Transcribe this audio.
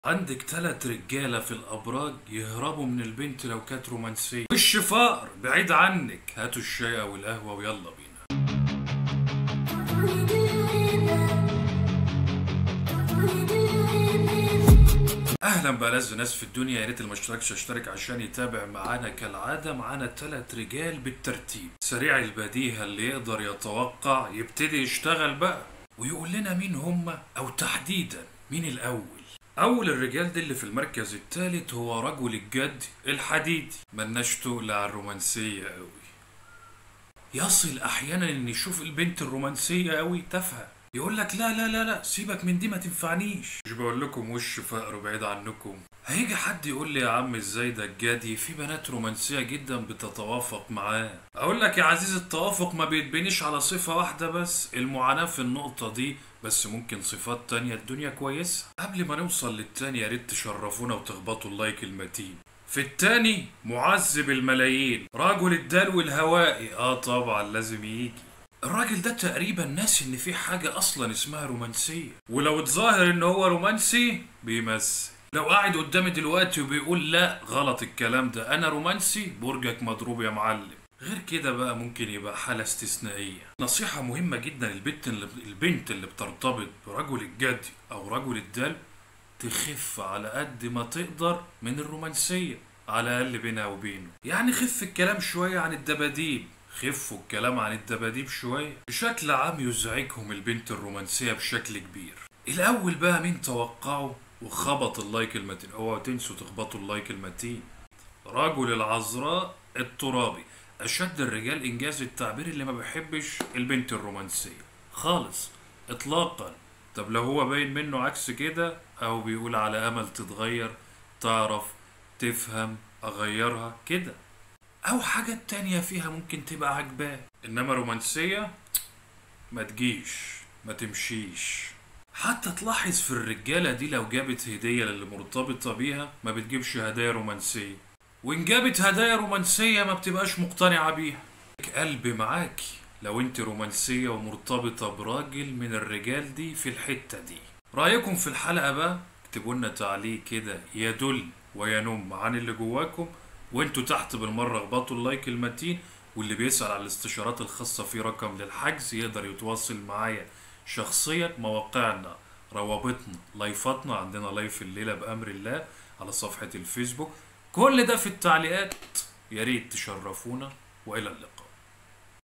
عندك تلات رجالة في الأبراج يهربوا من البنت لو كانت رومانسية وش فقر بعيد عنك هاتوا الشاي أو القهوة ويلا بينا اهلا بألذ ناس في الدنيا يا ريت اللي ما اشتركش يشترك عشان يتابع معانا كالعاده معانا تلات رجال بالترتيب سريع البديهه اللي يقدر يتوقع يبتدي يشتغل بقى ويقول لنا مين هم او تحديدا مين الاول اول الرجال دي اللي في المركز الثالث هو رجل الجد الحديدي ملناش تقل على الرومانسيه قوي يصل احيانا ان يشوف البنت الرومانسيه قوي تافهه يقول لك لا لا لا لا سيبك من دي ما تنفعنيش مش بقول لكم وش فقر بعيد عنكم هيجي حد يقول لي يا عم ازاي ده الجدي في بنات رومانسيه جدا بتتوافق معاه اقول لك يا عزيز التوافق ما بيتبنيش على صفه واحده بس المعاناه في النقطه دي بس ممكن صفات تانية الدنيا كويسة قبل ما نوصل للتاني يا ريت تشرفونا وتخبطوا اللايك المتين في التاني معذب الملايين رجل الدلو الهوائي اه طبعا لازم يجي الراجل ده تقريبا ناسي ان في حاجة اصلا اسمها رومانسية ولو اتظاهر ان هو رومانسي بيمثل لو قاعد قدامي دلوقتي وبيقول لا غلط الكلام ده انا رومانسي برجك مضروب يا معلم غير كده بقى ممكن يبقى حالة استثنائية نصيحة مهمة جدا البنت اللي البنت اللي بترتبط برجل الجد او رجل الدلو تخف على قد ما تقدر من الرومانسية على الأقل بينها وبينه يعني خف الكلام شوية عن الدباديب خفوا الكلام عن الدباديب شوية بشكل عام يزعجهم البنت الرومانسية بشكل كبير الأول بقى مين توقعوا وخبط اللايك المتين اوعوا تنسوا تخبطوا اللايك المتين رجل العذراء الترابي أشد الرجال إنجاز التعبير اللي ما بيحبش البنت الرومانسية خالص إطلاقا طب لو هو باين منه عكس كده أو بيقول على أمل تتغير تعرف تفهم أغيرها كده أو حاجة تانية فيها ممكن تبقى عجباه إنما رومانسية ما تجيش ما تمشيش حتى تلاحظ في الرجالة دي لو جابت هدية للي مرتبطة بيها ما بتجيبش هدايا رومانسية وإن جابت هدايا رومانسية ما بتبقاش مقتنعة بيها قلب معاكي لو انت رومانسية ومرتبطة براجل من الرجال دي في الحتة دي رأيكم في الحلقة بقى اكتبوا لنا تعليق كده يدل وينم عن اللي جواكم وانتوا تحت بالمرة اخبطوا اللايك المتين واللي بيسأل على الاستشارات الخاصة في رقم للحجز يقدر يتواصل معايا شخصيا مواقعنا روابطنا لايفاتنا عندنا لايف الليلة بأمر الله على صفحة الفيسبوك كل ده في التعليقات يا ريت تشرفونا وإلى اللقاء